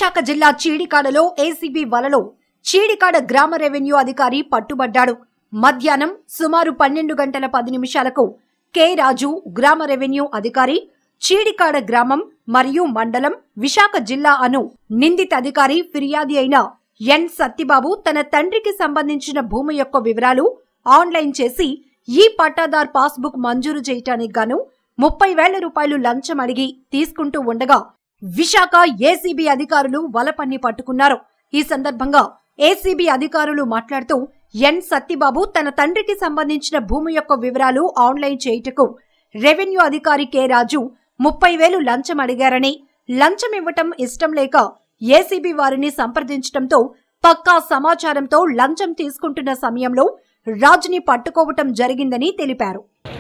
విశాఖ జిల్లా చీడికాడలో ఏసీబీ వలలో చీడికాడ గ్రామ రెవెన్యూ అధికారి పట్టుబడ్డాడు మధ్యాహ్నం సుమారు పన్నెండు గంటల పది నిమిషాలకు కె రాజు గ్రామ రెవెన్యూ అధికారి చీడికాడ గ్రామం మరియు మండలం విశాఖ జిల్లా అను నిందిత అధికారి ఫిర్యాది అయిన ఎన్ సత్తిబాబు తన తండ్రికి సంబంధించిన భూమి యొక్క వివరాలు ఆన్లైన్ చేసి ఈ పట్టాదార్ పాస్బుక్ మంజూరు చేయటానికి గాను ముప్పై వేల రూపాయలు లంచం అడిగి తీసుకుంటూ ఉండగా విశాఖ ఏసీబీ అధికారులు వలపన్ని పట్టుకున్నారు ఈ సందర్భంగా ఏసీబీ అధికారులు మాట్లాడుతూ ఎన్ సత్తిబాబు తన తండ్రికి సంబంధించిన భూమి యొక్క వివరాలు ఆన్లైన్ చేయుటకు రెవెన్యూ అధికారి కె రాజు ముప్పై వేలు లంచం అడిగారని లంచం ఇవ్వటం ఇష్టం లేక ఏసీబీ వారిని సంప్రదించడంతో పక్కా సమాచారంతో లంచం తీసుకుంటున్న సమయంలో రాజుని పట్టుకోవటం జరిగిందని తెలిపారు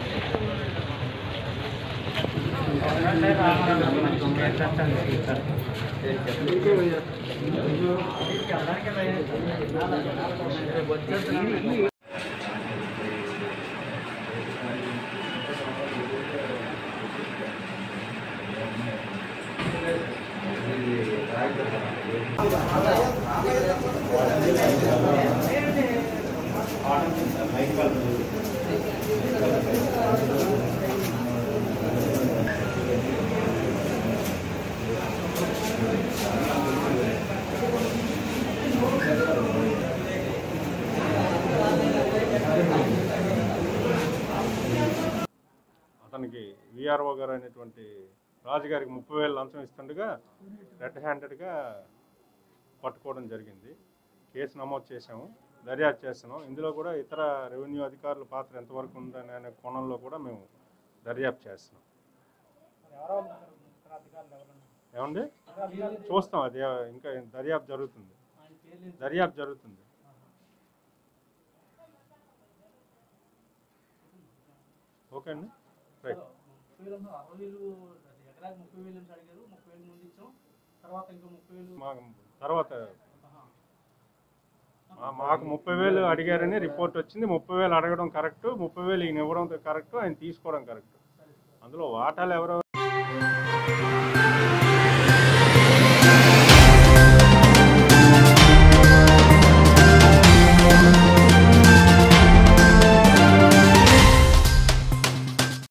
అతనికి విఆర్ఓ గారు అనేటువంటి రాజుగారికి ముప్పై వేలు లంచం ఇస్తుండగా రెడ్ హ్యాండెడ్గా పట్టుకోవడం జరిగింది కేసు నమోదు చేశాము దర్యాప్తు చేస్తున్నాం ఇందులో కూడా ఇతర రెవెన్యూ అధికారుల పాత్ర ఎంతవరకు ఉందనే అనే కోణంలో కూడా మేము దర్యాప్తు చేస్తున్నాం ఏమండి చూస్తాం అది ఇంకా దర్యాప్తు జరుగుతుంది దర్యాప్తు జరుగుతుంది ఓకే అండి రైట్ ముప్పై వేలు అన్నారు. అరవై వేలు ఎకరాకి ముప్పై వేలు నుంచి అడిగారు ముప్పై వేలు ముందు ఇచ్చాం తర్వాత ఇంకా ముప్పై వేలు మా తర్వాత ఆహా. మా- మాకు ముప్పై వేలు అడిగారని రిపోర్ట్ వచ్చింది ముప్పై వేలు అడగడం కరెక్ట్ ముప్పై వేలు ఈయన ఇవ్వడం కరెక్ట్ ఆయన తీసుకోవడం కరెక్ట్ అందులో వాటాలు ఎవరో